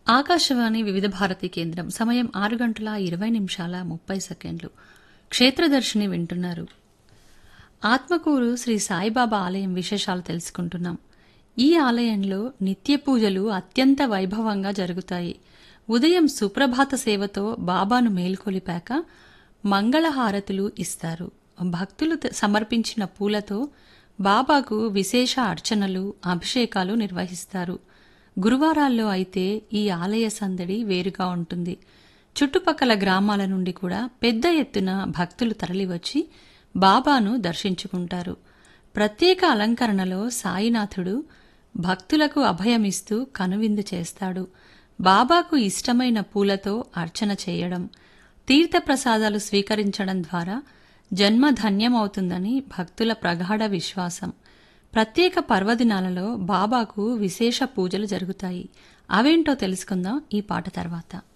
ఆకాశవాణి వివిధ భారతి కేంద్రం సమయం ఆరు గంటల ఇరవై నిమిషాల ముప్పై సెకండ్లు క్షేత్రదర్శిని వింటున్నారు ఆత్మకూరు శ్రీ సాయిబాబా ఆలయం విశేషాలు తెలుసుకుంటున్నాం ఈ ఆలయంలో నిత్య పూజలు అత్యంత వైభవంగా జరుగుతాయి ఉదయం సుప్రభాత సేవతో బాబాను మేల్కొలిపాక మంగళహారతులు ఇస్తారు భక్తులు త- సమర్పించిన పూలతో బాబాకు విశేష అర్చనలు అభిషేకాలు నిర్వహిస్తారు గురువారాల్లో అయితే ఈ ఆలయ సందడి వేరుగా ఉంటుంది చుట్టుపక్కల గ్రామాల నుండి కూడా పెద్ద ఎత్తున భక్తులు తరలివచ్చి బాబాను దర్శించుకుంటారు ప్రత్యేక అలంకరణలో సాయినాథుడు భక్తులకు అభయమిస్తూ కనువిందు చేస్తాడు బాబాకు ఇష్టమైన పూలతో అర్చన చేయడం తీర్థప్రసాదాలు స్వీకరించడం ద్వారా జన్మ ధన్యమవుతుందని భక్తుల ప్రగాఢ విశ్వాసం ప్రత్యేక పర్వదినాలలో బాబాకు విశేష పూజలు జరుగుతాయి అవేంటో తెలుసుకుందాం ఈ పాట తర్వాత